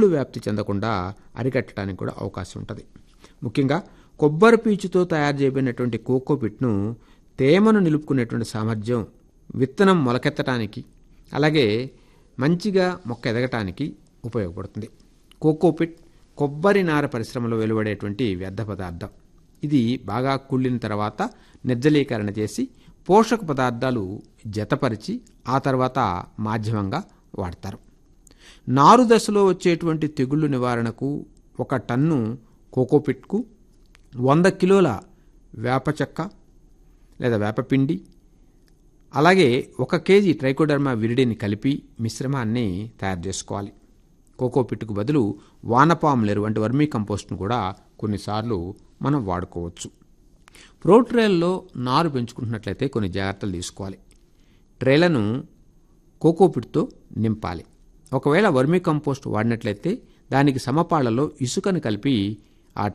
తెగుళ్ళు వ్యాప్తి చెందకుండా అరికట్టడానికి కూడా అవకాశం ఉంటుంది ముఖ్యంగా కొబ్బరి పీచుతో తయారు చేయబడినటువంటి కోకోపిట్ను తేమను నిలుపుకునేటువంటి సామర్థ్యం విత్తనం మొలకెత్తడానికి అలాగే మంచిగా మొక్క ఎదగటానికి ఉపయోగపడుతుంది కోకోపిట్ కొబ్బరి నార పరిశ్రమలో వెలువడేటువంటి వ్యర్థ పదార్థం ఇది బాగా కుళ్ళిన తర్వాత నిర్జలీకరణ చేసి పోషక పదార్థాలు జతపరిచి ఆ తర్వాత మాధ్యమంగా వాడతారు నారు దశలో వచ్చేటువంటి తెగుళ్ళు నివారణకు ఒక టన్ను కోకోపిట్కు వంద కిలోల వేప చెక్క లేదా వేపపిండి అలాగే ఒక కేజీ ట్రైకోడర్మా విరిడిని కలిపి మిశ్రమాన్ని తయారు చేసుకోవాలి కోకోపిట్కు బదులు వానపాములు ఎరువు అంటే వర్మీ కంపోస్ట్ను కూడా కొన్నిసార్లు మనం వాడుకోవచ్చు ప్రో ట్రేల్లో నారు పెంచుకుంటున్నట్లయితే కొన్ని జాగ్రత్తలు తీసుకోవాలి ట్రేలను కోకోపిట్తో నింపాలి ఒకవేళ వర్మీ కంపోస్ట్ వాడినట్లయితే దానికి సమపాళ్లలో ఇసుకను కలిపి